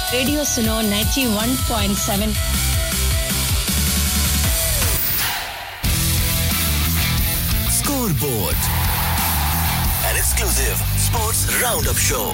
Radio Suno 91.7 Scoreboard, an exclusive sports roundup show.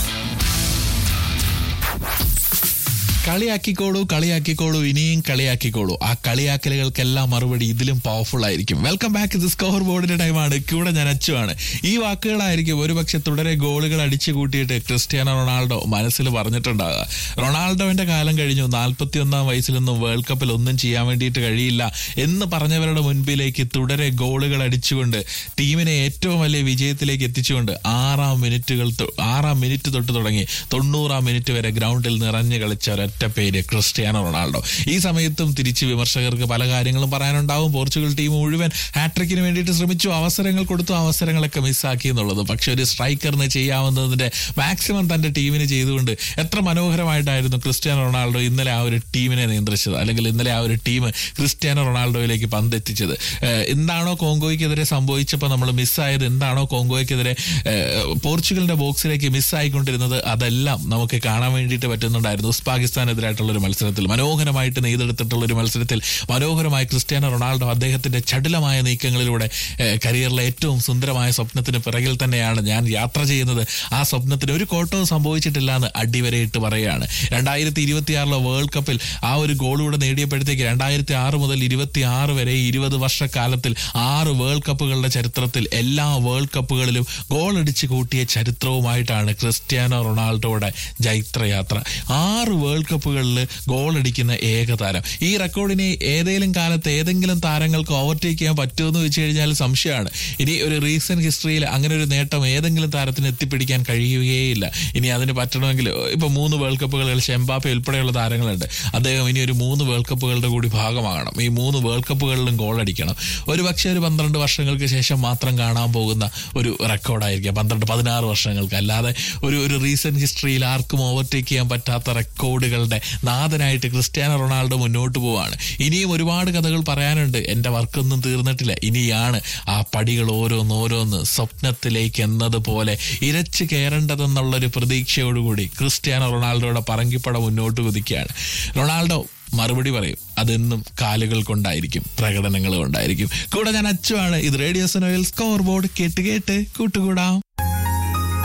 കളിയാക്കിക്കോളൂ കളിയാക്കിക്കോളൂ ഇനിയും കളിയാക്കിക്കോളൂ ആ കളിയാക്കലുകൾക്കെല്ലാം മറുപടി ഇതിലും പവർഫുൾ ആയിരിക്കും വെൽക്കം ബാക്ക് ഇത് സ്കോർ ബോർഡിന്റെ ടൈമാണ് കൂടെ ഞാൻ അച്ചുവാണ് ഈ വാക്കുകളായിരിക്കും ഒരുപക്ഷെ തുടരെ ഗോളുകൾ അടിച്ചു കൂട്ടിയിട്ട് ക്രിസ്ത്യാനോ റൊണാൾഡോ മനസ്സിൽ പറഞ്ഞിട്ടുണ്ടാകുക റൊണാൾഡോവിന്റെ കാലം കഴിഞ്ഞു നാൽപ്പത്തി ഒന്നാം വയസ്സിലൊന്നും വേൾഡ് കപ്പിൽ ഒന്നും ചെയ്യാൻ വേണ്ടിയിട്ട് കഴിയില്ല എന്ന് പറഞ്ഞവരുടെ മുൻപിലേക്ക് തുടരെ ഗോളുകൾ അടിച്ചുകൊണ്ട് ടീമിനെ ഏറ്റവും വലിയ വിജയത്തിലേക്ക് എത്തിച്ചുകൊണ്ട് ആറാം മിനിറ്റുകൾ തൊ- ആറാം മിനിറ്റ് തൊട്ട് തുടങ്ങി തൊണ്ണൂറാം മിനിറ്റ് വരെ ഗ്രൗണ്ടിൽ നിറഞ്ഞു കളിച്ച ഒരൊറ്റ പേര് ക്രിസ്ത്യാനോ റൊണാൾഡോ ഈ സമയത്തും തിരിച്ച് വിമർശകർക്ക് പല കാര്യങ്ങളും പറയാനുണ്ടാവും പോർച്ചുഗൽ ടീം മുഴുവൻ ഹാട്രിക്കിന് വേണ്ടിയിട്ട് ശ്രമിച്ചു അവസരങ്ങൾ കൊടുത്തു അവസരങ്ങളൊക്കെ മിസ്സാക്കി എന്നുള്ളത് പക്ഷെ ഒരു സ്ട്രൈക്കറിന് ചെയ്യാവുന്നതിന്റെ മാക്സിമം തന്റെ ടീമിന് ചെയ്തുകൊണ്ട് എത്ര മനോഹരമായിട്ടായിരുന്നു ക്രിസ്ത്യാനോ റൊണാൾഡോ ഇന്നലെ ആ ഒരു ടീമിനെ നിയന്ത്രിച്ചത് അല്ലെങ്കിൽ ഇന്നലെ ആ ഒരു ടീം ക്രിസ്ത്യാനോ റൊണാൾഡോയിലേക്ക് പന്തെത്തിച്ചത് ഏഹ് എന്താണോ കോങ്കോയ്ക്കെതിരെ സംഭവിച്ചപ്പോൾ നമ്മൾ മിസ്സായത് എന്താണോ കോങ്കോയ്ക്കെതിരെ ഏഹ് പോർച്ചുഗലിന്റെ ബോക്സിലേക്ക് മിസ്സായിക്കൊണ്ടിരുന്നത് അതെല്ലാം നമുക്ക് കാണാൻ വേണ്ടിയിട്ട് പറ്റുന്നുണ്ടായിരുന്നു ഉസ്പാകിസ്ഥാനെതിരായിട്ടുള്ള ഒരു മത്സരത്തിൽ മനോഹരമായിട്ട് നെയ്തെടുത്തിട്ടുള്ള ഒരു മത്സരത്തിൽ മനോഹരമായി ക്രിസ്ത്യാനോ റൊണാൾഡോ അദ്ദേഹത്തിന്റെ ചടുലമായ നീക്കങ്ങളിലൂടെ ഏഹ് കരിയറിലെ ഏറ്റവും സുന്ദരമായ സ്വപ്നത്തിന് പിറകിൽ തന്നെയാണ് ഞാൻ യാത്ര ചെയ്യുന്നത് ആ സ്വപ്നത്തിന് ഒരു കോട്ടവും സംഭവിച്ചിട്ടില്ല എന്ന് അടിവരയിട്ട് പറയുകയാണ് രണ്ടായിരത്തി ഇരുപത്തിയാറിലെ വേൾഡ് കപ്പിൽ ആ ഒരു ഗോളൂടെ നേടിയപ്പോഴത്തേക്ക് രണ്ടായിരത്തി ആറ് മുതൽ ഇരുപത്തി ആറ് വരെ ഇരുപത് വർഷക്കാലത്തിൽ ആറ് വേൾഡ് കപ്പുകളുടെ ചരിത്രത്തിൽ എല്ലാ വേൾഡ് കപ്പുകളിലും ഗോൾ അടിച്ച് കൂട്ടിയ ചരിത്രവുമായിട്ടാണ് ക്രിസ്ത്യാനോ റൊണാൾഡോയുടെ ജൈത്രയാത്ര ആറ് വേൾഡ് കപ്പുകളിൽ ഗോൾ അടിക്കുന്ന ഏക താരം ഈ റെക്കോർഡിനെ ഏതെങ്കിലും കാലത്ത് ഏതെങ്കിലും താരങ്ങൾക്ക് ഓവർടേക്ക് ചെയ്യാൻ പറ്റുമെന്ന് വെച്ച് കഴിഞ്ഞാൽ സംശയമാണ് ഇനി ഒരു റീസെന്റ് ഹിസ്റ്ററിയിൽ അങ്ങനെ ഒരു നേട്ടം ഏതെങ്കിലും താരത്തിന് എത്തിപ്പിടിക്കാൻ കഴിയുകയില്ല ഇനി അതിന് പറ്റണമെങ്കിൽ ഇപ്പൊ മൂന്ന് വേൾഡ് കപ്പുകൾ കളിച്ച എംബാപ്പെ ഉൾപ്പെടെയുള്ള താരങ്ങളുണ്ട് അദ്ദേഹം ഇനി ഒരു മൂന്ന് വേൾഡ് കപ്പുകളുടെ കൂടി ഭാഗമാകണം ഈ മൂന്ന് വേൾഡ് കപ്പുകളിലും ഗോൾ അടിക്കണം ഒരു പക്ഷേ ഒരു പന്ത്രണ്ട് വർഷങ്ങൾക്ക് ശേഷം മാത്രം കാണാൻ പോകുന്ന ഒരു റെക്കോർഡായിരിക്കാം പന്ത്രണ്ട് പതിനാറ് വർഷങ്ങൾക്ക് അല്ലാതെ ഒരു ഒരു റീസെന്റ് ഹിസ്റ്ററിയിൽ ആർക്കും ഓവർടേക്ക് ചെയ്യാൻ പറ്റാത്ത റെക്കോർഡുകളുടെ നാഥനായിട്ട് ക്രിസ്ത്യാനോ റൊണാൾഡോ മുന്നോട്ട് പോവാണ് ഇനിയും ഒരുപാട് കഥകൾ പറയാനുണ്ട് എൻ്റെ വർക്കൊന്നും തീർന്നിട്ടില്ല ഇനിയാണ് ആ പടികൾ ഓരോന്ന് ഓരോന്ന് സ്വപ്നത്തിലേക്ക് എന്നതുപോലെ ഇരച്ചു കയറേണ്ടതെന്നുള്ളൊരു പ്രതീക്ഷയോടുകൂടി ക്രിസ്ത്യാനോ റൊണാൾഡോയുടെ പറങ്കിപ്പട മുന്നോട്ട് കുതിക്കുകയാണ് റൊണാൾഡോ മറുപടി പറയും അതെന്നും കാലുകൾ കൊണ്ടായിരിക്കും പ്രകടനങ്ങൾ കൊണ്ടായിരിക്കും കൂടെ ഞാൻ അച്ചുവാണ് ഇത് റേഡിയോ സനോയിൽ സ്കോർ ബോർഡ് കേട്ട് കേട്ട് കൂട്ടുകൂടാം